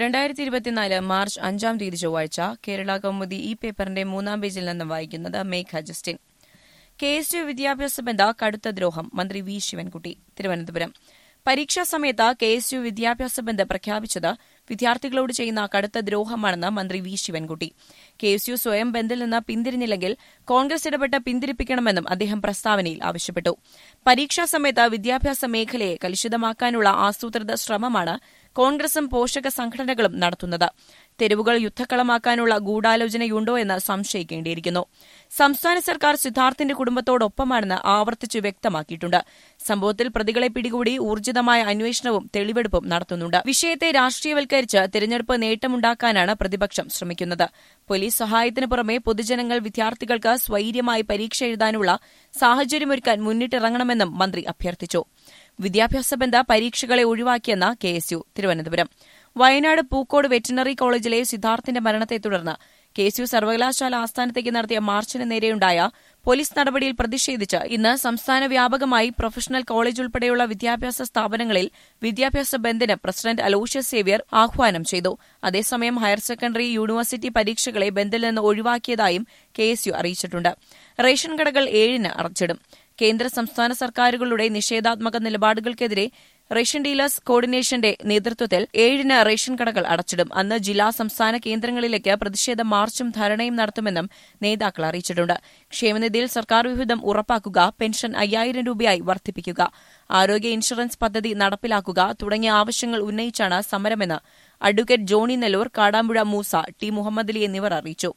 രണ്ടായിരത്തി ഇരുപത്തിനാല് മാർച്ച് അഞ്ചാം തീയതി ചൊവ്വാഴ്ച കേരള കൗമുദി ഈ പേപ്പറിന്റെ മൂന്നാം പേജിൽ നിന്ന് വായിക്കുന്നത് Megha Justin K S U വിദ്യാഭ്യാസ ബന്ധ കടുത്ത ദ്രോഹം മന്ത്രി വി ശിവൻകുട്ടി തിരുവനന്തപുരം പരീക്ഷാ സമയത്ത് കെ എസ് യു വിദ്യാഭ്യാസ ബന്ദ് പ്രഖ്യാപിച്ചത് വിദ്യാർത്ഥികളോട് ചെയ്യുന്ന കടുത്ത ദ്രോഹമാണെന്ന് മന്ത്രി V Sivankutty K S U സ്വയം ബന്ദിൽ നിന്ന് പിന്തിരിഞ്ഞില്ലെങ്കിൽ കോൺഗ്രസ് ഇടപെട്ട് പിന്തിരിപ്പിക്കണമെന്നും അദ്ദേഹം പ്രസ്താവനയിൽ ആവശ്യപ്പെട്ടു പരീക്ഷാ സമയത്ത് വിദ്യാഭ്യാസ മേഖലയെ കലുഷിതമാക്കാനുള്ള ആസൂത്രിത ശ്രമമാണ് കോൺഗ്രസും പോഷക സംഘടനകളും നടത്തുന്നത് തെരുവുകൾ യുദ്ധക്കളമാക്കാനുള്ള ഗൂഢാലോചനയുണ്ടോ എന്ന് സംശയിക്കേണ്ടിയിരിക്കുന്നു സംസ്ഥാന സർക്കാർ സിദ്ധാർത്ഥിന്റെ കുടുംബത്തോടൊപ്പമാണെന്ന് ആവർത്തിച്ച് വ്യക്തമാക്കിയിട്ടുണ്ട് സംഭവത്തിൽ പ്രതികളെ പിടികൂടി ഊർജിതമായ അന്വേഷണവും തെളിവെടുപ്പും നടത്തുന്നുണ്ട് വിഷയത്തെ രാഷ്ട്രീയവൽക്കരിച്ച് തെരഞ്ഞെടുപ്പ് നേട്ടമുണ്ടാക്കാനാണ് പ്രതിപക്ഷം ശ്രമിക്കുന്നത് പോലീസ് സഹായത്തിന് പുറമെ പൊതുജനങ്ങൾ വിദ്യാർത്ഥികൾക്ക് സ്വൈര്യമായി പരീക്ഷ എഴുതാനുള്ള സാഹചര്യമൊരുക്കാൻ മുന്നിട്ടിറങ്ങണമെന്നും മന്ത്രി അഭ്യർത്ഥിച്ചു വിദ്യാഭ്യാസ ബന്ധ പരീക്ഷകളെ ഒഴിവാക്കിയെന്ന K S U Thiruvananthapuram Wayanad Pookode veterinary കോളേജിലെ സിദ്ധാർത്ഥിന്റെ മരണത്തെ തുടർന്ന് കെ എസ് യു സർവകലാശാല ആസ്ഥാനത്തേക്ക് നടത്തിയ മാർച്ചിന് നേരെയുണ്ടായ പോലീസ് നടപടിയിൽ പ്രതിഷേധിച്ച് ഇന്ന് സംസ്ഥാന വ്യാപകമായി പ്രൊഫഷണൽ കോളേജ് ഉൾപ്പെടെയുള്ള വിദ്യാഭ്യാസ സ്ഥാപനങ്ങളിൽ വിദ്യാഭ്യാസ ബന്ദിന് പ്രസിഡന്റ് അലോഷ്യസ് സേവ്യർ ആഹ്വാനം ചെയ്തു അതേസമയം ഹയർ സെക്കൻഡറി യൂണിവേഴ്സിറ്റി പരീക്ഷകളെ ബന്ദിൽ നിന്ന് ഒഴിവാക്കിയതായും കെ എസ് യു അറിയിച്ചിട്ടുണ്ട് റേഷൻ കടകൾ ഏഴിന് അടച്ചിടും കേന്ദ്ര സംസ്ഥാന സർക്കാരുകളുടെ നിഷേധാത്മക നിലപാടുകൾക്കെതിരെ റേഷൻ ഡീലേഴ്സ് കോർഡിനേഷന്റെ നേതൃത്വത്തിൽ ഏഴിന് റേഷൻ കടകൾ അടച്ചിടും അന്ന് ജില്ലാ സംസ്ഥാന കേന്ദ്രങ്ങളിലേക്ക് പ്രതിഷേധ മാർച്ചും ധരണയും നടത്തുമെന്നും നേതാക്കൾ അറിയിച്ചിട്ടുണ്ട് ക്ഷേമനിധിയിൽ സർക്കാർ വിഹിതം ഉറപ്പാക്കുക പെൻഷൻ അയ്യായിരം രൂപയായി വർദ്ധിപ്പിക്കുക ആരോഗ്യ ഇൻഷുറൻസ് പദ്ധതി നടപ്പിലാക്കുക തുടങ്ങിയ ആവശ്യങ്ങൾ ഉന്നയിച്ചാണ് സമരമെന്ന് advocate Johnny Nellore Kadampuzha Moosa T Muhammad Ali എന്നിവർ അറിയിച്ചു